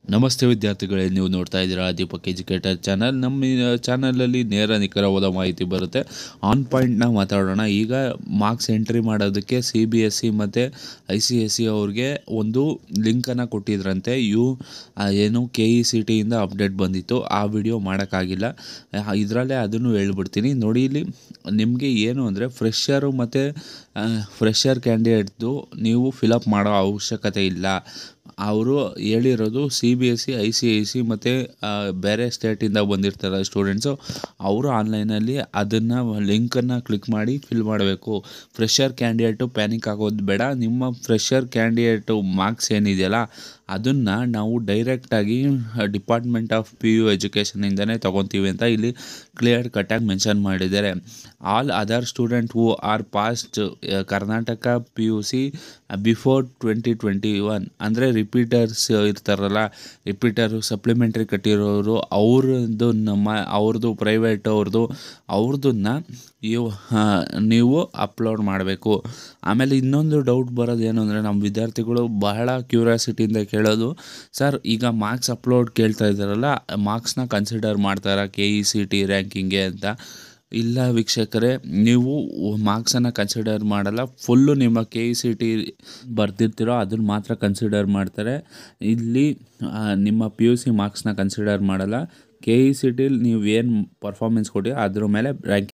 ನಮಸ್ತೆ ವಿದ್ಯಾರ್ಥಿಗಳೇ ನೀವು ನೋಡ್ತಾ ಇದ್ದೀರಾ ದೀಪಕ್ ಎಜುಕೇಟರ್ ಚಾನಲ್ ನಮ್ಮ ಚಾನಲಲ್ಲಿ ನೇರ ನಿಖರವಾದ ಮಾಹಿತಿ ಬರುತ್ತೆ ಆನ್ ಪಾಯಿಂಟ್ನ ಮಾತಾಡೋಣ ಈಗ ಮಾರ್ಕ್ಸ್ ಎಂಟ್ರಿ ಮಾಡೋದಕ್ಕೆ ಸಿ ಬಿ ಎಸ್ ಸಿ ಮತ್ತು ಐ ಸಿ ಎಸ್ ಸಿ ಅವ್ರಿಗೆ ಒಂದು ಲಿಂಕನ್ನು ಕೊಟ್ಟಿದ್ರಂತೆ ಯು ಆ, ಏನು ಕೆ ಇ ಸಿ ಟಿಯಿಂದ ಅಪ್ಡೇಟ್ ಬಂದಿತ್ತು ಆ ವಿಡಿಯೋ ಮಾಡೋಕ್ಕಾಗಿಲ್ಲ ಇದರಲ್ಲೇ ಅದನ್ನು ಹೇಳ್ಬಿಡ್ತೀನಿ ನೋಡಿ ಇಲ್ಲಿ ನಿಮಗೆ ಏನು ಅಂದರೆ ಫ್ರೆಷರು ಮತ್ತು ಫ್ರೆಷರ್ ಕ್ಯಾಂಡಿಡೇಟ್ದು ನೀವು ಫಿಲಪ್ ಮಾಡೋ ಅವಶ್ಯಕತೆ ಇಲ್ಲ ಅವರು ಹೇಳಿರೋದು C B S C I C I C ಮತ್ತು ಬೇರೆ ಸ್ಟೇಟಿಂದ ಬಂದಿರ್ತಾರೆ ಸ್ಟೂಡೆಂಟ್ಸು ಅವರು ಆನ್ಲೈನಲ್ಲಿ ಅದನ್ನು ಲಿಂಕನ್ನು ಕ್ಲಿಕ್ ಮಾಡಿ ಫಿಲ್ ಮಾಡಬೇಕು ಫ್ರೆಷರ್ ಕ್ಯಾಂಡಿಡೇಟು ಪ್ಯಾನಿಕ್ ಆಗೋದು ಬೇಡ ನಿಮ್ಮ ಫ್ರೆಷರ್ ಕ್ಯಾಂಡಿಡೇಟು ಮಾರ್ಕ್ಸ್ ಏನಿದೆಯಲ್ಲ ಅದನ್ನು ನಾವು ಡೈರೆಕ್ಟಾಗಿ ಡಿಪಾರ್ಟ್ಮೆಂಟ್ ಆಫ್ ಪಿ ಯು ಎಜುಕೇಷನಿಂದನೇ ತೊಗೊತೀವಿ ಅಂತ ಇಲ್ಲಿ ಕ್ಲಿಯರ್ ಕಟ್ಟಾಗಿ ಮೆನ್ಷನ್ ಮಾಡಿದ್ದಾರೆ all other student who are past Karnataka P U C before twenty twenty one ಅಂದರೆ ರಿಪೀಟರ್ಸ್ ಇರ್ತಾರಲ್ಲ ರಿಪೀಟರು ಸಪ್ಲಿಮೆಂಟ್ರಿ ಕಟ್ಟಿರೋರು ಅವ್ರದ್ದು ನಮ್ಮ ಅವ್ರದ್ದು ಪ್ರೈವೇಟ್ ಅವ್ರದ್ದು ಅವ್ರದನ್ನ ಇವು ನೀವು ಅಪ್ಲೋಡ್ ಮಾಡಬೇಕು ಆಮೇಲೆ ಇನ್ನೊಂದು ಡೌಟ್ ಬರೋದು ಏನು ಅಂದರೆ ನಮ್ಮ ವಿದ್ಯಾರ್ಥಿಗಳು ಬಹಳ ಕ್ಯೂರಿಯಾಸಿಟಿಯಿಂದ ಕೇಳೋದು ಸರ್ ಈಗ ಮಾರ್ಕ್ಸ್ ಅಪ್ಲೋಡ್ ಕೇಳ್ತಾ ಇದ್ದಾರಲ್ಲ ಮಾರ್ಕ್ಸ್ನ ಕನ್ಸಿಡರ್ ಮಾಡ್ತಾರಾ ಕೆ ಇ ಸಿ ಟಿ ರ್ಯಾಂಕಿಂಗ್ಗೆ ಅಂತ ಇಲ್ಲ ವೀಕ್ಷಕರೇ ನೀವು ಮಾರ್ಕ್ಸನ್ನು ಕನ್ಸಿಡರ್ ಮಾಡಲ್ಲ ಫುಲ್ಲು ನಿಮ್ಮ ಕೆ ಇ ಸಿ ಟಿ ಬರ್ದಿರ್ತೀರೋ ಅದನ್ನು ಮಾತ್ರ ಕನ್ಸಿಡರ್ ಮಾಡ್ತಾರೆ ಇಲ್ಲಿ ಆ, ನಿಮ್ಮ ಪಿ ಯು ಸಿ ಮಾರ್ಕ್ಸ್ನ ಕನ್ಸಿಡರ್ ಮಾಡಲ್ಲ ಕೆ ಇ ಸಿ ಟಿಲಿ ನೀವು ಏನು ಪರ್ಫಾರ್ಮೆನ್ಸ್ ಕೊಟ್ಟಿರೋ ಅದ್ರ ಮೇಲೆ ರ್ಯಾಂಕಿಂಗ್